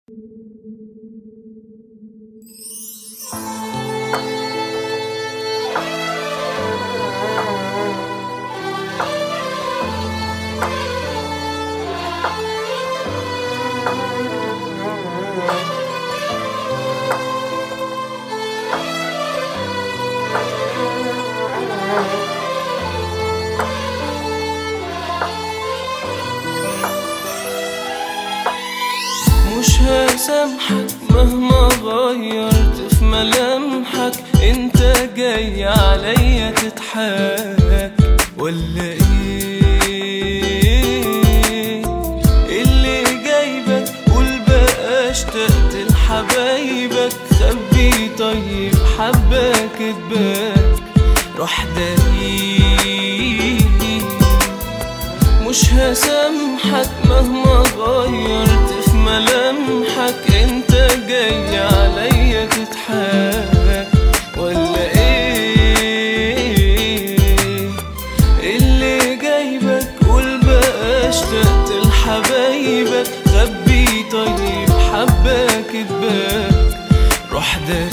مش هسامحك مهما غيرت في ملامحك انت جاي عليا تضحك ولا ايه اللي جايبك قول بقى اشتقت لحبايبك خبي طيب حبك اتباك روح دقيق مش هسامحك مهما غيرت في ملامحك انت جاي عليا تضحك ولا ايه اللي جايبك قول بقى اشتقت لحبايبك خبي طيب حبك اتباك روح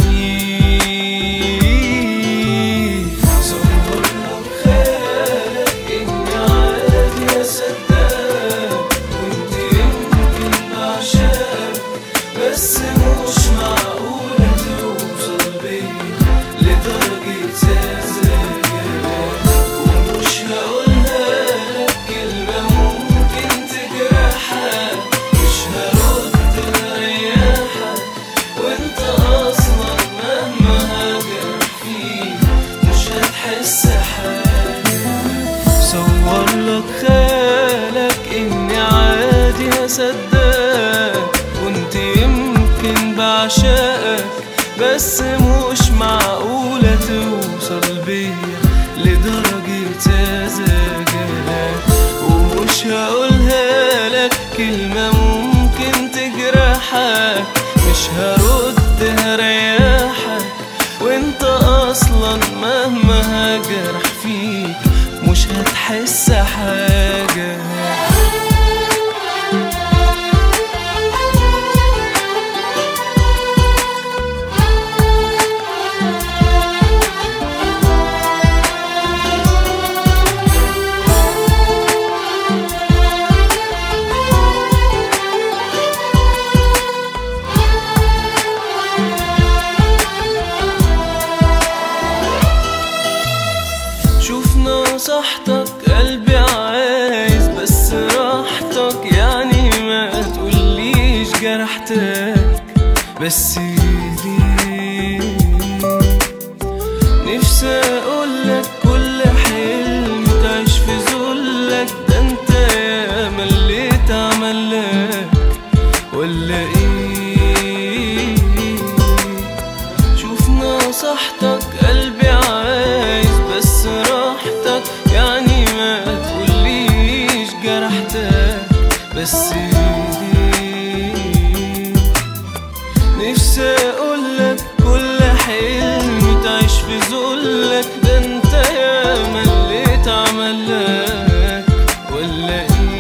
داري صور لو خيالك اني عادي اصدقك وانت يمكن بعشقك بس مش معقولة توصل بيا لدرجة سذاجة ومش هقولها لك كلمة ممكن تجرحك مش هرد اريحك وانت اصلا مهما هجرح فيك مش هتحس حاجة صور لك خيالك اني عادي هصدقك كنت يمكن بعشقك بس مش معقولة توصل بيا لدرجة سذاجة ومش هقولها لك كلمة ممكن تجرحك مش هرد هريحك وانت اصلا مهما هجرح فيك مش هتحس حاجة شوف نصحتك قلبي عايز بس راحتك يعني ما تقوليش جرحتك بس ليه نفسي اقولك كل حلم تعيش في ذلك ده انت يا مليت عملك ولا ايه شوف نصحتك قلبي عايز بس راحتك يعني ما تقوليش جرحتك بس ليه نفسي اقولك كل حلم تعيش في ذلك ده انت يا مليت عملك ولا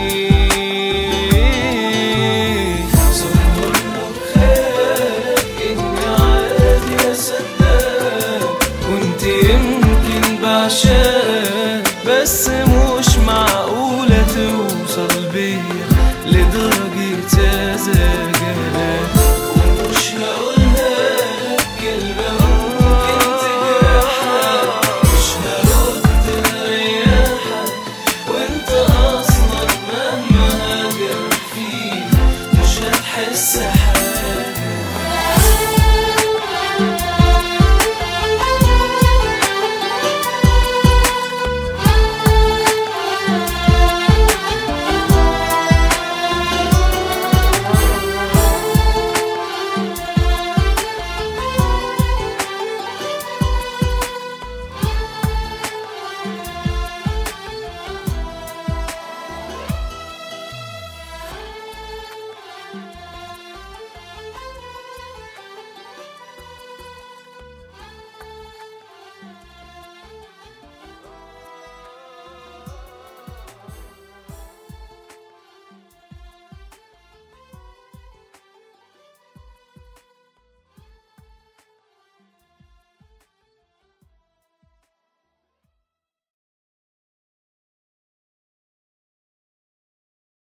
ايه صور لك خيالك اني عادي اصدقك كنت يمكن بعشقك بس مش معقولة توصل بيا لدرجة سذاجة ومش هقولها لك كلمة ممكن تجرحك مش هرد اريحك وانت اصلا مهما هجرح فيك مش هتحس حاجة